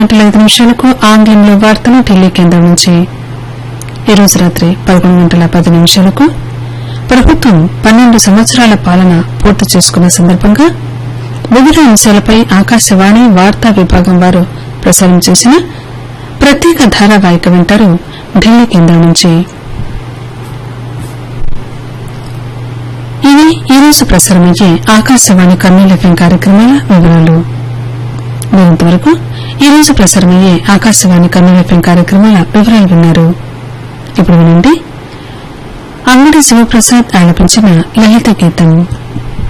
గంటల ఐదు నిమిషాలకు ఆంగ్లంలో వార్తలు ఢిల్లీ కేంద్రం నుంచి ఈ రోజు రాత్రి పదకొండు గంటల పది నిమిషాలకు ప్రభుత్వం పన్నెండు సంవత్సరాల పాలన పూర్తి చేసుకున్న సందర్భంగా వివిధ అంశాలపై ఆకాశవాణి వార్తా విభాగం వారు ప్రసారం చేసిన ప్రత్యేక ధారావాహిక వింటారు ఢిల్లీ కేంద్రం నుంచి ఇవి ఈ రోజు ప్రసారమయ్యే ఆకాశవాణి కర్నూలు ఎఫ్ఎం కార్యక్రమాల వివరాలు మీరింతవరకు ఈ రోజు ప్రసారమయ్యే ఆకాశవాణి కర్నూలు ఎఫ్ఎం కార్యక్రమాల వివరాలు విన్నారు ఇప్పుడు వినండి అంగడి శివప్రసాద్ ఆలపించిన లలిత గీతం